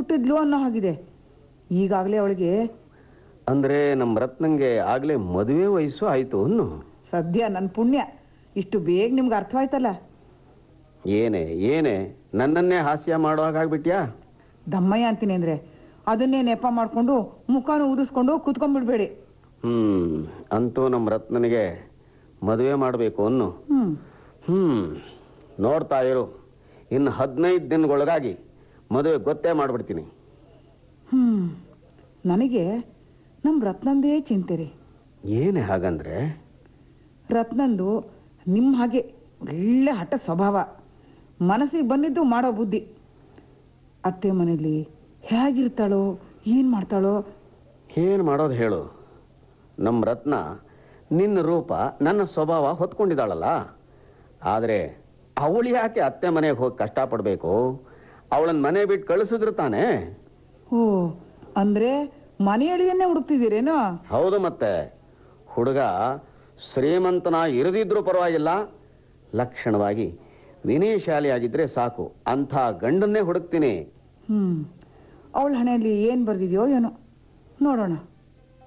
ಹುಟ್ಟಿದ್ಲು ಅನ್ನೋ ಹಾಗಿದೆ ಈಗಾಗಲೇ ಅವಳಿಗೆ ಅಂದ್ರೆ ನಮ್ಮ ರತ್ನಂಗೆ ಆಗ್ಲೇ ಮದುವೆ ವಯಸ್ಸು ಆಯ್ತು ಅನ್ನು ಸದ್ಯ ನನ್ನ ಪುಣ್ಯ ಇಷ್ಟು ಬೇಗ ನಿಮ್ಗೆ ಅರ್ಥವಾಯ್ತಲ್ಲ ಏನೇ ಏನೇ ನನ್ನನ್ನೇ ಹಾಸ್ಯ ಮಾಡೋ ಹಾಗಾಗ್ಬಿಟ್ಯಾ ದಮ್ಮಯ್ಯ ಅಂತೀನಿ ಅಂದ್ರೆ ಅದನ್ನೇ ನೆಪ ಮಾಡ್ಕೊಂಡು ಮುಖಾನು ಊದಿಸ್ಕೊಂಡು ಕುತ್ಕೊಂಡ್ಬಿಡ್ಬೇಡಿ ಹ್ಮ್ ಅಂತೂ ನಮ್ಮ ರತ್ನನಿಗೆ ಮದುವೆ ಮಾಡಬೇಕು ಅನ್ನು ಹ್ಮ್ ಹ್ಮ್ ನೋಡ್ತಾ ಇರು ಇನ್ನು ಹದಿನೈದು ದಿನಗೊಳಗಾಗಿ ಮದುವೆ ಗೊತ್ತೇ ಮಾಡ್ಬಿಡ್ತೀನಿ ಹ್ಮ್ ನನಗೆ ನಮ್ಮ ರತ್ನಂದೇ ಚಿಂತೆ ರೀ ಏನೇ ಹಾಗಂದ್ರೆ ರತ್ನಂದು ನಿಮ್ಮ ಹಾಗೆ ಒಳ್ಳೆ ಹಠ ಸ್ವಭಾವ ಮನಸ್ಸಿಗೆ ಬಂದಿದ್ದು ಮಾಡೋ ಬುದ್ಧಿ ಅತ್ತೆ ಮನೇಲಿ ಹೇಗಿರ್ತಾಳೋ ಏನು ಮಾಡ್ತಾಳೋ ಏನು ಮಾಡೋದು ಹೇಳು ನಮ್ಮ ರತ್ನ ನಿನ್ನ ರೂಪ ನನ್ನ ಸ್ವಭಾವ ಹೊತ್ಕೊಂಡಿದ್ದಾಳಲ್ಲ ಆದರೆ ಅವಳು ಯಾಕೆ ಅತ್ತೆ ಮನೆಗೆ ಹೋಗಿ ಕಷ್ಟಪಡಬೇಕು ಅವಳನ್ನ ಮನೆ ಬಿಟ್ಟು ಕಳಿಸಿದ್ರು ತಾನೇ ಓ ಅಂದ್ರೆ ಮನೆಯಳಿಯನ್ನೇ ಹುಡುಕ್ತಿದ್ದೀರೇನೋ ಹೌದು ಮತ್ತೆ ಹುಡುಗ ಶ್ರೀಮಂತನ ಇರದಿದ್ರೂ ಪರವಾಗಿಲ್ಲ ಲಕ್ಷಣವಾಗಿ ವಿನಯಶಾಲಿಯಾಗಿದ್ರೆ ಸಾಕು ಅಂಥ ಗಂಡನ್ನೇ ಹುಡುಕ್ತೀನಿ ಹ್ಮ್ ಅವಳ ಹಣೆಯಲ್ಲಿ ಏನು ಬರ್ದಿದೆಯೋ ಏನೋ ನೋಡೋಣ